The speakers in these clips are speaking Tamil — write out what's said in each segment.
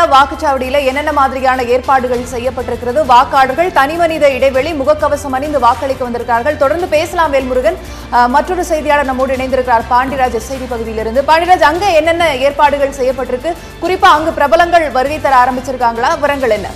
வாக்குச்சாவடியில என்னென்ன மாதிரியான ஏற்பாடுகள் செய்யப்பட்டிருக்கிறது வாக்காளர்கள் தனிமனித இடைவெளி முகக்கவசம் அணிந்து வாக்களிக்க வந்திருக்கிறார்கள் தொடர்ந்து பேசலாம் வேல்முருகன் அஹ், மற்றொரு செய்தியாளர் நம்மோடு இணைந்திருக்கிறார் பாண்டிராஜ் எஸ்ஐடி பகுதியிலிருந்து பாண்டிராஜ் அங்க என்னென்ன ஏற்பாடுகள் செய்யப்பட்டிருக்கு குறிப்பா அங்கு பிரபலங்கள் வருகை தர ஆரம்பிச்சிருக்காங்களா விவரங்கள் என்ன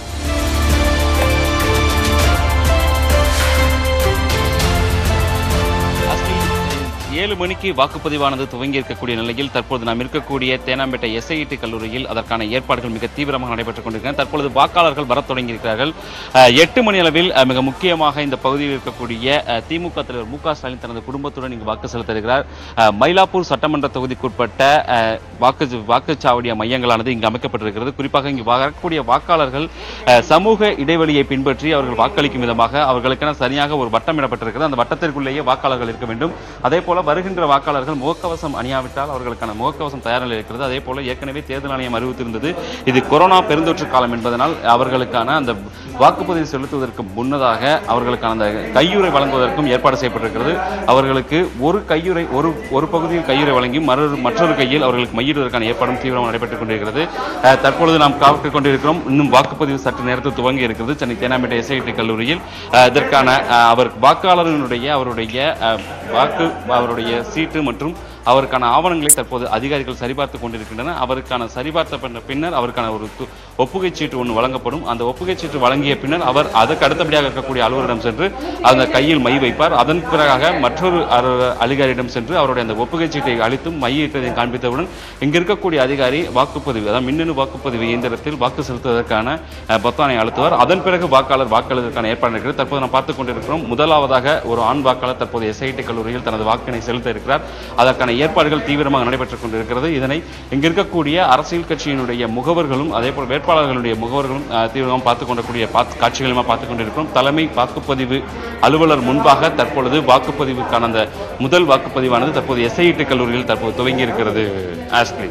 அஸ்லி, ஏழு மணிக்கு வாக்குப்பதிவானது துவங்கி இருக்கக்கூடிய நிலையில் தற்போது நாம் இருக்கக்கூடிய தேனாம்பேட்டை எஸ்ஐடி கல்லூரியில் அதற்கான ஏற்பாடுகள் மிக தீவிரமாக நடைபெற்றுக் கொண்டிருக்கின்றன தற்பொழுது வாக்காளர்கள் வரத் தொடங்கியிருக்கிறார்கள் அஹ், எட்டு மணி அளவில் அஹ், மிக முக்கியமாக இந்த பகுதியில் இருக்கக்கூடிய அஹ், திமுக தலைவர் மு க ஸ்டாலின் தனது குடும்பத்துடன் இங்கு வாக்கு செலுத்த இருக்கிறார் அஹ், மயிலாப்பூர் சட்டமன்ற தொகுதிக்குட்பட்ட அஹ், வாக்கு வாக்குச்சாவடிய மையங்களானது இங்கு அமைக்கப்பட்டிருக்கிறது குறிப்பாக இங்கு வரக்கூடிய வாக்காளர்கள் அஹ், சமூக இடைவெளியை பின்பற்றி அவர்கள் வாக்களிக்கும் விதமாக அவர்களுக்கென சரியாக ஒரு வட்டம் இடப்பட்டிருக்கிறது அந்த வட்டத்திற்குள்ளேயே வாக்காளர்கள் இருக்க வேண்டும் அதே போல வருகின்ற வாக்காளர்கள் முகக்கவசம் அணியாவிட்டால் அவர்களுக்கான முகக்கவசம் தயார் நிலையில் இருக்கிறது அதே போல ஏற்கனவே தேர்தல் ஆணையம் அறிவித்திருந்தது இது கொரோனா பெருந்தொற்று காலம் என்பதனால் அவர்களுக்கான அந்த வாக்குப்பதிவு செலுத்துவதற்கு முன்னதாக அவர்களுக்கான அந்த கையுறை வழங்குவதற்கும் ஏற்பாடு செய்யப்பட்டிருக்கிறது அவர்களுக்கு ஒரு கையுறை ஒரு ஒரு பகுதியில் கையுறை வழங்கி மற்றொரு மற்றொரு கையில் அவர்களுக்கு மையிடுவதற்கான ஏற்பாடும் தீவிரமாக நடைபெற்றுக் கொண்டிருக்கிறது அஹ், தற்பொழுது நாம் காத்துக் கொண்டிருக்கிறோம் இன்னும் வாக்குப்பதிவு சற்று நேரத்தில் துவங்கி இருக்கிறது சென்னை தேனாம்பேட்டை எஸ்ஐடி கல்லூரியில் அஹ், இதற்கான அஹ், அவர் வாக்காளர்களுடைய அவருடைய அஹ், வாக்கு அவருடைய சீட்டு மற்றும் அவருக்கான ஆவணங்களை தற்போது அதிகாரிகள் சரிபார்த்து கொண்டிருக்கின்றனர் அவருக்கான சரிபார்த்த பின்ன- பின்னர் அவருக்கான ஒரு து- ஒப்புகைச் சீட்டு ஒன்று வழங்கப்படும் அந்த ஒப்புகைச் சீட்டு வழங்கிய பின்னர் அவர் அதற்கு அடுத்தபடியாக இருக்கக்கூடிய அலுவலரிடம் சென்று அந்த கையில் மை வைப்பார் அதன் பிறகாக மற்றொரு அரு- அதிகாரியிடம் சென்று அவருடைய அந்த ஒப்புகைச் சீட்டை அளித்தும் மையிட்டதை காண்பித்தவுடன் இங்கு இருக்கக்கூடிய அதிகாரி வாக்குப்பதிவு அதாவது மின்னணு வாக்குப்பதிவு இயந்திரத்தில் வாக்கு செலுத்துவதற்கான அஹ், பொத்தானை அழுத்துவார் அதன் பிறகு வாக்காளர் வாக்களிப்பதற்கான ஏற்பாடு இருக்கிறது தற்போது நாம் பார்த்துக் கொண்டிருக்கிறோம் முதலாவதாக ஒரு ஆண் வாக்காளர் தற்போது எஸ்ஐடி கல்லூரியில் தனது வாக்கினை செலுத்த இருக்கிறார் அதற்கான ஏற்பாடுகள் தீவிரமாக நடைபெற்றுக் கொண்டிருக்கிறது இதனை இங்கு இருக்கக்கூடிய அரசியல் கட்சியினுடைய முகவர்களும் அதே போல் வேட்பாளர்களுடைய முகவர்களும் அஹ், தீவிரமாக பார்த்துக் கொண்டக்கூடிய பார்த்து காட்சிகளுமா பார்த்துக் கொண்டிருக்கிறோம் தலைமை வாக்குப்பதிவு அலுவலர் முன்பாக தற்பொழுது வாக்குப்பதிவுக்கான அந்த முதல் வாக்குப்பதிவானது தற்போது எஸ்ஐடி கல்லூரியில் தற்போது துவங்கி இருக்கிறது ஆஸ்லி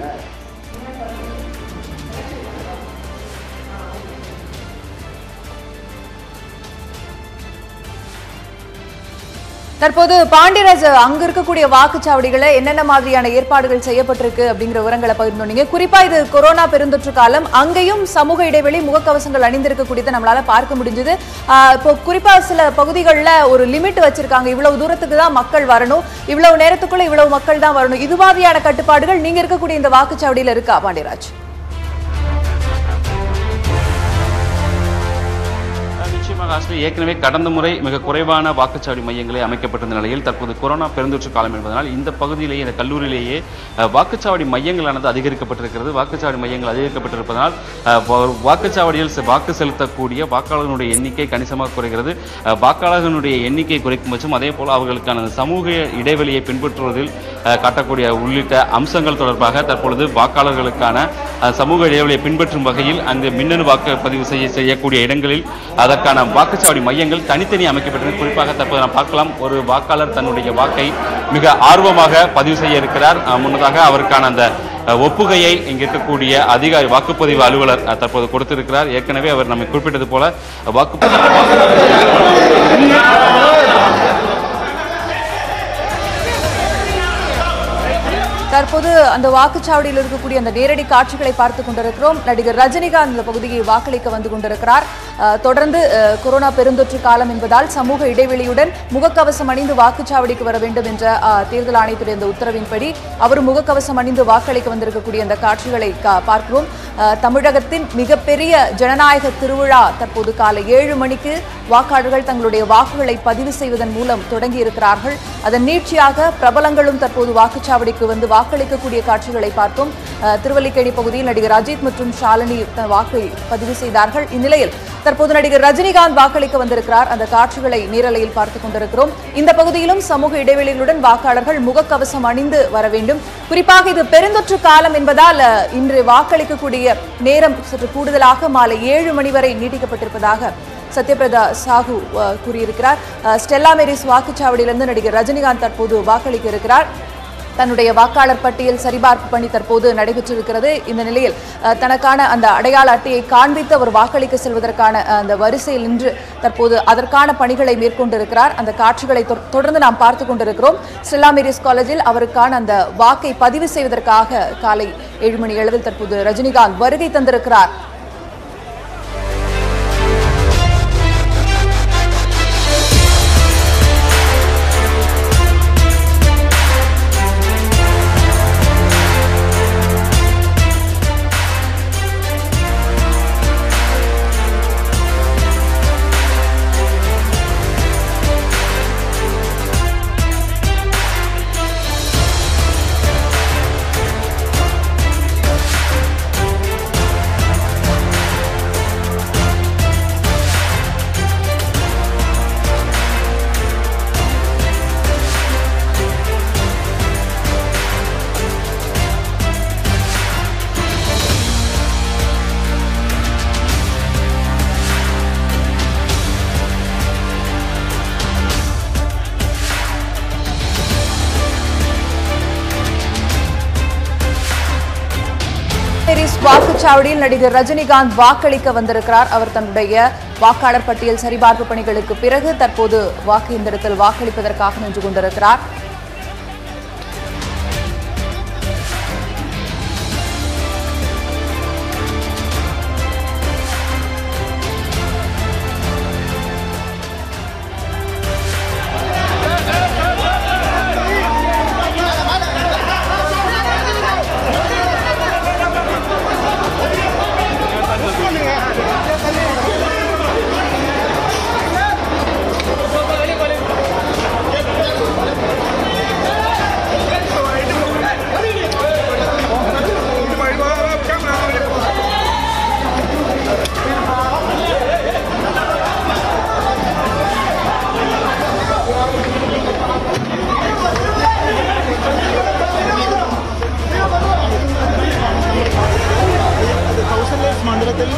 தற்போது பாண்டியராஜ் அங்க இருக்கக்கூடிய வாக்குச்சாவடிகளை என்னென்ன மாதிரியான ஏற்பாடுகள் செய்யப்பட்டிருக்கு அப்படிங்கிற விவரங்களை பகிர்ந்தோம் குறிப்பா இது கொரோனா பெருந்தொற்று காலம் அங்கேயும் சமூக இடைவெளி முகக்கவசங்கள் அணிந்திருக்கக்கூடியதை நம்மளால பார்க்க முடிஞ்சது இப்போ குறிப்பா சில பகுதிகளில் ஒரு லிமிட் வச்சிருக்காங்க இவ்வளவு தூரத்துக்கு தான் மக்கள் வரணும் இவ்வளவு நேரத்துக்குள்ள இவ்வளவு மக்கள் தான் வரணும் இது மாதிரியான கட்டுப்பாடுகள் நீங்க இருக்கக்கூடிய இந்த வாக்குச்சாவடியில இருக்கா பாண்டியராஜ் நிச்சயமாக ஆஸ்லி ஏற்கனவே கடந்த முறை மிக குறைவான வாக்குச்சாவடி மையங்களை அமைக்கப்பட்டிருந்த நிலையில் தற்போது கொரோனா பெருந்தொற்று காலம் என்பதனால் இந்த பகுதியிலேயே இந்த கல்லூரியிலேயே அஹ், வாக்குச்சாவடி மையங்களானது அதிகரிக்கப்பட்டிருக்கிறது வாக்குச்சாவடி மையங்கள் அதிகரிக்கப்பட்டிருப்பதனால் அஹ், வா- வாக்குச்சாவடியில் செ- வாக்கு செலுத்தக்கூடிய வாக்காளர்களுடைய எண்ணிக்கை கணிசமாக குறைகிறது அஹ், வாக்காளர்களுடைய எண்ணிக்கை குறைக்கும் பட்சம் அதே போல் அவர்களுக்கான சமூக இடைவெளியை பின்பற்றுவதில் அஹ், காட்டக்கூடிய உள்ளிட்ட அம்சங்கள் தொடர்பாக தற்பொழுது வாக்காளர்களுக்கான அஹ், சமூக இடைவெளியை பின்பற்றும் வகையில் அந்த மின்னணு வாக்குப்பதிவு செய்ய செய்யக்கூடிய இடங்களில் அதற்கான வாக்குச்சாவடி மையங்கள் தனித்தனி அமைக்கப்பட்டன குறிப்பாக தற்போது நாம் பார்க்கலாம் ஒரு வாக்காளர் தன்னுடைய வாக்கை மிக ஆர்வமாக பதிவு செய்ய இருக்கிறார் அஹ், முன்னதாக அவருக்கான அந்த அஹ், ஒப்புகையை இங்கு இருக்கக்கூடிய அதிகாரி வாக்குப்பதிவு அலுவலர் அஹ், தற்போது கொடுத்திருக்கிறார் ஏற்கனவே அவர் நம்மை குறிப்பிட்டது போல வாக்குப்பதிவு தற்போது அந்த வாக்குச்சாவடியில் இருக்கக்கூடிய அந்த நேரடி காட்சிகளை பார்த்து கொண்டிருக்கிறோம் நடிகர் ரஜினிகாந்த் இந்த பகுதியை வாக்களிக்க வந்து கொண்டிருக்கிறார் அஹ், தொடர்ந்து அஹ், கொரோனா பெருந்தொற்று காலம் என்பதால் சமூக இடைவெளியுடன் முகக்கவசம் அணிந்து வாக்குச்சாவடிக்கு வர வேண்டும் என்ற அஹ், தேர்தல் ஆணையத்துடைய அந்த உத்தரவின்படி அவர் முகக்கவசம் அணிந்து வாக்களிக்க வந்திருக்கக்கூடிய அந்த காட்சிகளை கா- பார்க்கிறோம் அஹ், தமிழகத்தின் மிகப்பெரிய ஜனநாயக திருவிழா தற்போது காலை ஏழு மணிக்கு வாக்காளர்கள் தங்களுடைய வாக்குகளை பதிவு செய்வதன் மூலம் தொடங்கி இருக்கிறார்கள் அதன் நீட்சியாக பிரபலங்களும் தற்போது வாக்குச்சாவடிக்கு வந்து வாக்களிக்கக்கூடிய காட்சிகளை பார்த்தோம் அஹ், திருவல்லிக்கேணி பகுதியில் நடிகர் அஜித் மற்றும் ஷாலினி த- வாக்கை பதிவு செய்தார்கள் இந்நிலையில் தற்போது நடிகர் ரஜினிகாந்த் வாக்களிக்க வந்திருக்கிறார் அந்த காட்சிகளை நேரலையில் பார்த்துக் கொண்டிருக்கிறோம் இந்த பகுதியிலும் சமூக இடைவெளிகளுடன் வாக்காளர்கள் முகக்கவசம் அணிந்து வர வேண்டும் குறிப்பாக இது பெருந்தொற்று காலம் என்பதால் அஹ், இன்று வாக்களிக்கக்கூடிய நேரம் சற்று கூடுதலாக மாலை ஏழு மணி வரை நீட்டிக்கப்பட்டிருப்பதாக சத்யபிரதா சாஹூ அஹ், கூறியிருக்கிறார் அஹ், ஸ்டெல்லா மேரிஸ் வாக்குச்சாவடியிலிருந்து நடிகர் ரஜினிகாந்த் தற்போது வாக்களிக்க இருக்கிறார் தன்னுடைய வாக்காளர் பட்டியல் சரிபார்ப்பு பணி தற்போது நடைபெற்றிருக்கிறது இந்த நிலையில் அஹ், தனக்கான அந்த அடையாள அட்டையை காண்பித்து அவர் வாக்களிக்க செல்வதற்கான அஹ், அந்த வரிசையில் நின்று தற்போது அதற்கான பணிகளை மேற்கொண்டிருக்கிறார் அந்த காட்சிகளை தொ- தொடர்ந்து நாம் பார்த்து கொண்டிருக்கிறோம் ஸ்டெல்லா மேரிஸ் காலேஜில் அவருக்கான அந்த வாக்கை பதிவு செய்வதற்காக காலை ஏழு மணி அளவில் தற்போது ரஜினிகாந்த் வருகை தந்திருக்கிறார் வாக்குச்சாவடியில் நடிகர் ரஜினிகாந்த் வாக்களிக்க வந்திருக்கிறார் அவர் தன்னுடைய வாக்காளர் பட்டியல் சரிபார்ப்பு பணிகளுக்கு பிறகு தற்போது வாக்கு இயந்திரத்தில் வாக்களிப்பதற்காக நின்று கொண்டிருக்கிறார் കൗസല്യ മണ്ഡലത്തിൽ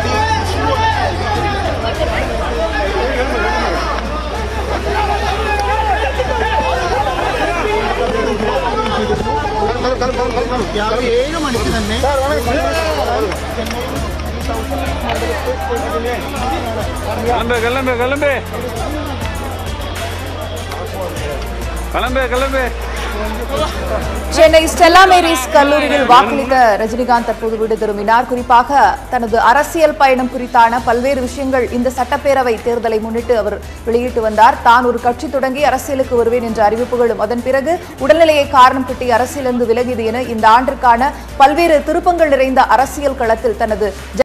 രാവിലെ ഏഴ് മണിക്ക് തന്നെ கிளம்பு கிளம்பு கிளம்பு கிளம்பு கிளம்பு சென்னை ஸ்டெல்லா மேரிஸ் கல்லூரியில் வாக்களித்த ரஜினிகாந்த் தற்போது வீடு திரும்பினார் குறிப்பாக தனது அரசியல் பயணம் குறித்தான பல்வேறு விஷயங்கள் இந்த சட்டப்பேரவை தேர்தலை முன்னிட்டு அவர் வெளியிட்டு வந்தார் தான் ஒரு கட்சி தொடங்கி அரசியலுக்கு வருவேன் என்ற அறிவிப்புகளும் அதன் பிறகு உடல்நிலையை காரணம் காட்டி அரசியலிருந்து விலகியது என இந்த ஆண்டிற்கான பல்வேறு திருப்பங்கள் நிறைந்த அரசியல் களத்தில் தனது